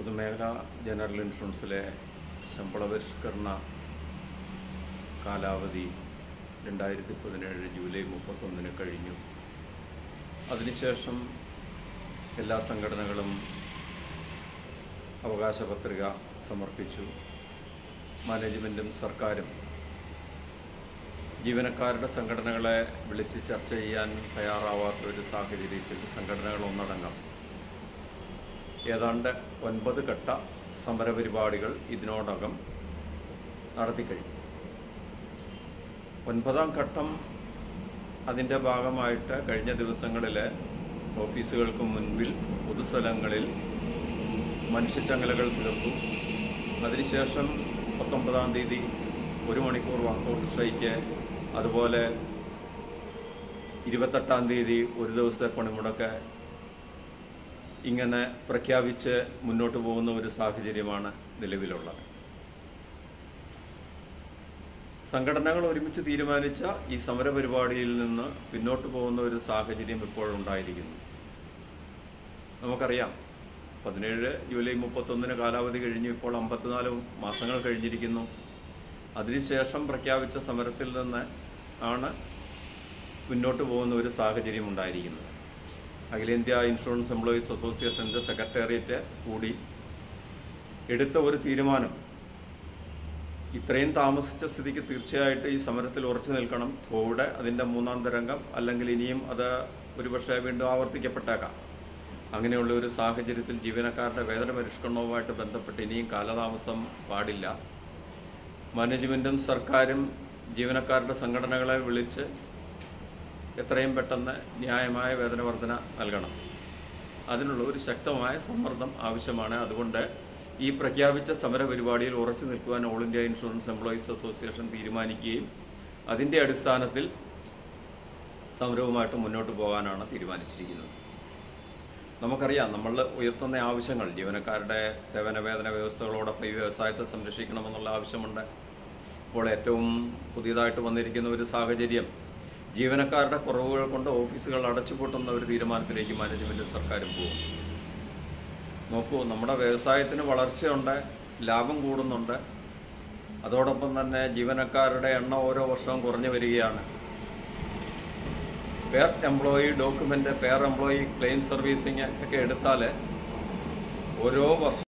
പൊതുമേഖലാ ജനറൽ ഇൻഷുറൻസിലെ ശമ്പള പരിഷ്കരണ കാലാവധി രണ്ടായിരത്തി പതിനേഴ് ജൂലൈ മുപ്പത്തൊന്നിന് കഴിഞ്ഞു അതിനുശേഷം എല്ലാ സംഘടനകളും അവകാശ പത്രിക സമർപ്പിച്ചു മാനേജ്മെൻറ്റും സർക്കാരും ജീവനക്കാരുടെ സംഘടനകളെ വിളിച്ച് ചർച്ച ചെയ്യാൻ തയ്യാറാവാത്ത ഒരു സാഹചര്യത്തിൽ സംഘടനകൾ ഒന്നടങ്കം ഏതാണ്ട് ഒൻപത് ഘട്ട സമരപരിപാടികൾ ഇതിനോടകം നടത്തിക്കഴിഞ്ഞു ഒൻപതാം ഘട്ടം അതിൻ്റെ ഭാഗമായിട്ട് കഴിഞ്ഞ ദിവസങ്ങളിൽ ഓഫീസുകൾക്ക് മുൻപിൽ പൊതുസ്ഥലങ്ങളിൽ മനുഷ്യച്ചങ്ങലകൾ തീർത്തു അതിനുശേഷം പത്തൊമ്പതാം തീയതി ഒരു മണിക്കൂർ വാക്കൗട്ട് സ്ട്രൈക്ക് അതുപോലെ ഇരുപത്തെട്ടാം തീയതി ഒരു ദിവസത്തെ പണിമുടക്ക് ഇങ്ങനെ പ്രഖ്യാപിച്ച് മുന്നോട്ട് പോകുന്ന ഒരു സാഹചര്യമാണ് നിലവിലുള്ളത് സംഘടനകൾ ഒരുമിച്ച് തീരുമാനിച്ച ഈ സമരപരിപാടിയിൽ നിന്ന് പിന്നോട്ട് പോകുന്ന ഒരു സാഹചര്യം ഇപ്പോഴുണ്ടായിരിക്കുന്നു നമുക്കറിയാം പതിനേഴ് ജൂലൈ മുപ്പത്തൊന്നിന് കാലാവധി കഴിഞ്ഞു ഇപ്പോൾ അമ്പത്തിനാല് മാസങ്ങൾ കഴിഞ്ഞിരിക്കുന്നു അതിനുശേഷം പ്രഖ്യാപിച്ച സമരത്തിൽ നിന്ന് ആണ് മുന്നോട്ട് പോകുന്ന ഒരു സാഹചര്യം ഉണ്ടായിരിക്കുന്നത് അഖിലേന്ത്യാ ഇൻഷുറൻസ് എംപ്ലോയീസ് അസോസിയേഷൻ്റെ സെക്രട്ടേറിയറ്റ് കൂടി എടുത്ത ഒരു തീരുമാനം ഇത്രയും താമസിച്ച സ്ഥിതിക്ക് തീർച്ചയായിട്ടും ഈ സമരത്തിൽ ഉറച്ചു നിൽക്കണം കോവിഡ് അതിൻ്റെ മൂന്നാം തരംഗം അല്ലെങ്കിൽ ഇനിയും അത് ഒരുപക്ഷെ വീണ്ടും ആവർത്തിക്കപ്പെട്ടേക്കാം അങ്ങനെയുള്ള ഒരു സാഹചര്യത്തിൽ ജീവനക്കാരുടെ വേതന പരിഷ്കരണവുമായിട്ട് ബന്ധപ്പെട്ട് ഇനിയും കാലതാമസം പാടില്ല മാനേജ്മെൻറ്റും സർക്കാരും ജീവനക്കാരുടെ സംഘടനകളെ വിളിച്ച് എത്രയും പെട്ടെന്ന് ന്യായമായ വേതന വർധന നൽകണം അതിനുള്ള ഒരു ശക്തമായ സമ്മർദ്ദം ആവശ്യമാണ് അതുകൊണ്ട് ഈ പ്രഖ്യാപിച്ച സമര പരിപാടിയിൽ ഉറച്ചു നിൽക്കുവാൻ all India insurance employees association തീരുമാനിക്കുകയും അതിൻ്റെ അടിസ്ഥാനത്തിൽ സമരവുമായിട്ട് മുന്നോട്ട് പോകാനാണ് തീരുമാനിച്ചിരിക്കുന്നത് നമുക്കറിയാം നമ്മൾ ഉയർത്തുന്ന ആവശ്യങ്ങൾ ജീവനക്കാരുടെ സേവന വേതന വ്യവസ്ഥകളോടൊപ്പം ഈ വ്യവസായത്തെ സംരക്ഷിക്കണമെന്നുള്ള ആവശ്യമുണ്ട് ഇപ്പോൾ ഏറ്റവും പുതിയതായിട്ട് വന്നിരിക്കുന്ന ഒരു സാഹചര്യം ജീവനക്കാരുടെ കുറവുകൾ കൊണ്ട് ഓഫീസുകൾ അടച്ചുപൂട്ടുന്ന ഒരു തീരുമാനത്തിലേക്ക് മാനേജ്മെന്റ് സർക്കാരും പോകും നോക്കൂ നമ്മുടെ വ്യവസായത്തിന് വളർച്ചയുണ്ട് ലാഭം കൂടുന്നുണ്ട് അതോടൊപ്പം തന്നെ ജീവനക്കാരുടെ എണ്ണം ഓരോ വർഷവും കുറഞ്ഞു വരികയാണ് per employee document per employee claim servicing ഒക്കെ എടുത്താൽ ഓരോ വർഷം